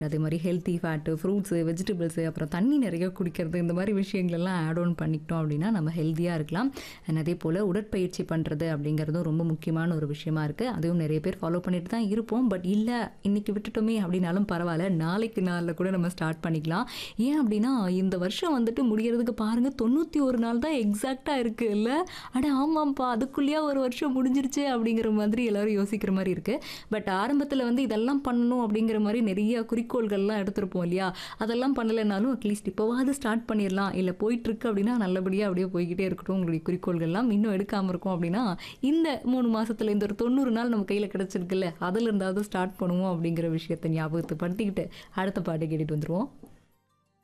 அதே மாதிரி healthy fat fruits vegetables அப்புறம் தண்ணி நிறைய குடிக்கிறது இந்த மாதிரி விஷயங்களெல்லாம் ஆட் ஆன் பண்ணிக்கிட்டோம் அப்படின்னா நம்ம ஹெல்த்தியாக இருக்கலாம் அண்ட் அதே போல் உடற்பயிற்சி பண்ணுறது அப்படிங்கிறதும் ரொம்ப முக்கியமான ஒரு விஷயமா இருக்குது அதுவும் நிறைய பேர் ஃபாலோ பண்ணிட்டு தான் இருப்போம் பட் இல்லை இன்னைக்கு விட்டுட்டோமே அப்படின்னாலும் பரவாயில்ல நாளைக்கு நாளில் கூட நம்ம ஸ்டார்ட் பண்ணிக்கலாம் ஏன் அப்படின்னா இந்த வருஷம் வந்துட்டு முடியறதுக்கு பாருங்கள் தொண்ணூற்றி ஒரு நாள் தான் எக்ஸாக்டாக இருக்குது இல்லை அட ஆமாம்ப்பா அதுக்குள்ளேயே ஒரு வருஷம் முடிஞ்சிருச்சு அப்படிங்கிற மாதிரி எல்லாரும் யோசிக்கிற மாதிரி இருக்குது பட் ஆரம்பத்தில் வந்து இதெல்லாம் பண்ணணும் அப்படிங்கிற மாதிரி நிறைய குறிக்கோள்கள்லாம் எடுத்திருப்போம் இல்லையா அதெல்லாம் பண்ணலைனாலும் அட்லீஸ்ட் இப்போவாவது ஸ்டார்ட் பண்ணிடலாம் இல்லை போயிட்டுருக்கு அப்படின்னா நல்லபடியாக அப்படியே போய்கிட்டே இருக்கட்டும் உங்களுடைய குறிக்கோள்கள்லாம் இன்னும் எடுக்காமல் இருக்கும் அப்படின்னா இந்த மூணு மாசத்துல இந்த ஒரு தொண்ணூறு நாள் நம்ம கையில் கிடச்சிருக்குல்ல அதில் இருந்தாவது ஸ்டார்ட் பண்ணுவோம் அப்படிங்கிற விஷயத்தை ஞாபகத்தை படுத்திக்கிட்டு அடுத்த பாட்டு கேட்டுட்டு வந்துருவோம்